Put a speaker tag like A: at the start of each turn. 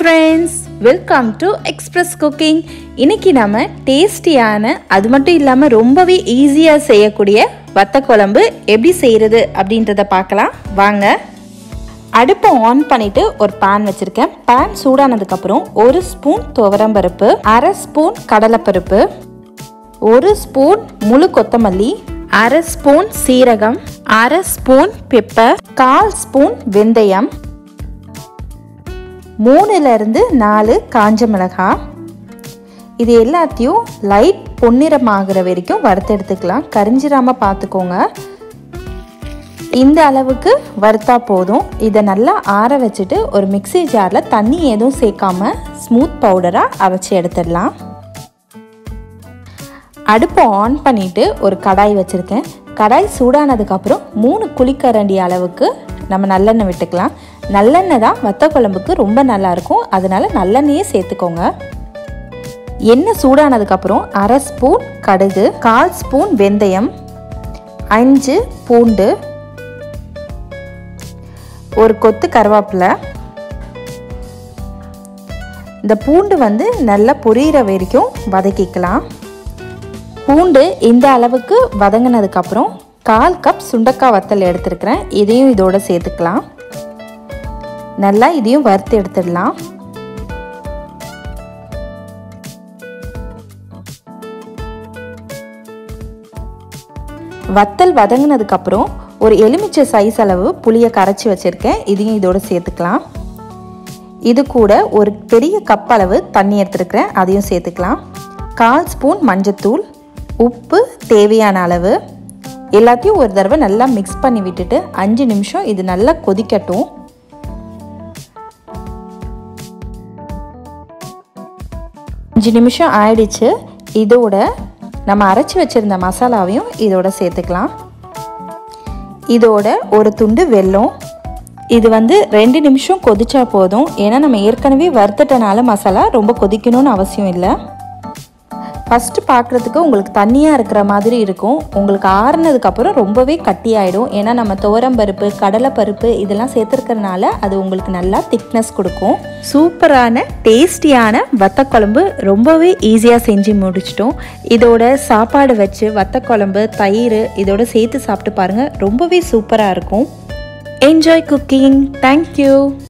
A: friends welcome to express cooking இன்னைக்கு நம்ம டேஸ்டியான அது மட்டும் இல்லாமல் ரொம்பவே ஈஸியாக செய்யக்கூடிய வத்த குழம்பு எப்படி செய்கிறது அப்படின்றத பார்க்கலாம் வாங்க அடுப்பை ஆன் பண்ணிட்டு ஒரு பேன் வச்சுருக்கேன் பேன் சூடானதுக்கப்புறம் ஒரு ஸ்பூன் துவரம்பருப்பு அரை ஸ்பூன் கடலைப்பருப்பு ஒரு ஸ்பூன் முழு கொத்தமல்லி அரை ஸ்பூன் சீரகம் அரை ஸ்பூன் பெப்பர் கால் ஸ்பூன் வெந்தயம் மூணுலேருந்து நாலு காஞ்ச மிளகாய் இது எல்லாத்தையும் லைட் பொன்னிறமாகிற வரைக்கும் வறுத்து எடுத்துக்கலாம் கரிஞ்சிராமல் பார்த்துக்கோங்க இந்த அளவுக்கு வறுத்தா போதும் இதை நல்லா ஆற வச்சுட்டு ஒரு மிக்சி ஜாரில் தண்ணி எதுவும் சேர்க்காம ஸ்மூத் பவுடராக அரைச்சி எடுத்துடலாம் அடுப்பை ஆன் பண்ணிவிட்டு ஒரு கடாய் வச்சுருக்கேன் கடாய் சூடானதுக்கப்புறம் மூணு குழிக்கரண்டி அளவுக்கு நம்ம நல்லெண்ணெய் விட்டுக்கலாம் நல்லெண்ணெய் தான் வத்த குழம்புக்கு ரொம்ப நல்லாயிருக்கும் அதனால் நல்லெண்ணெயே சேர்த்துக்கோங்க எண்ணெய் சூடானதுக்கப்புறம் அரை ஸ்பூன் கடுகு கால் ஸ்பூன் வெந்தயம் அஞ்சு பூண்டு ஒரு கொத்து கருவேப்பிலை இந்த பூண்டு வந்து நல்லா பொரியிற வரைக்கும் வதக்கிக்கலாம் பூண்டு இந்த அளவுக்கு வதங்கினதுக்கப்புறம் கால் கப் சுண்டக்காய் வத்தல் எடுத்துருக்கிறேன் இதையும் இதோட சேர்த்துக்கலாம் நல்லா இதையும் வறுத்து எடுத்துடலாம் வத்தல் வதங்கினதுக்கப்புறம் ஒரு எலுமிச்சை சைஸ் அளவு புளியை கரைச்சி வச்சுருக்கேன் இதையும் இதோட சேர்த்துக்கலாம் இது கூட ஒரு பெரிய கப் அளவு தண்ணி எடுத்துருக்கிறேன் அதையும் சேர்த்துக்கலாம் கால் ஸ்பூன் மஞ்சத்தூள் உப்பு தேவையான அளவு எல்லாத்தையும் ஒரு தடவை நல்லா மிக்ஸ் பண்ணி விட்டுட்டு அஞ்சு நிமிஷம் இது நல்லா கொதிக்கட்டும் அஞ்சு நிமிஷம் ஆயிடுச்சு இதோட நம்ம அரைச்சி வச்சுருந்த மசாலாவையும் இதோட சேர்த்துக்கலாம் இதோட ஒரு துண்டு வெல்லம் இது வந்து ரெண்டு நிமிஷம் கொதிச்சா போதும் ஏன்னா நம்ம ஏற்கனவே வறுத்துட்டனால மசாலா ரொம்ப கொதிக்கணும்னு அவசியம் இல்லை ஃபஸ்ட்டு பார்க்குறதுக்கு உங்களுக்கு தண்ணியாக இருக்கிற மாதிரி இருக்கும் உங்களுக்கு ஆறுனதுக்கப்புறம் ரொம்பவே கட்டி ஆகிடும் ஏன்னா நம்ம துவரம்பருப்பு கடலைப்பருப்பு இதெல்லாம் சேர்த்துருக்கறனால அது உங்களுக்கு நல்லா திக்னஸ் கொடுக்கும் சூப்பரான டேஸ்டியான வத்த குழம்பு ரொம்பவே ஈஸியாக செஞ்சு முடிச்சிட்டோம் இதோட சாப்பாடு வச்சு வத்த குழம்பு தயிர் இதோட சேர்த்து சாப்பிட்டு பாருங்கள் ரொம்பவே சூப்பராக இருக்கும் என்ஜாய் குக்கிங் தேங்க்யூ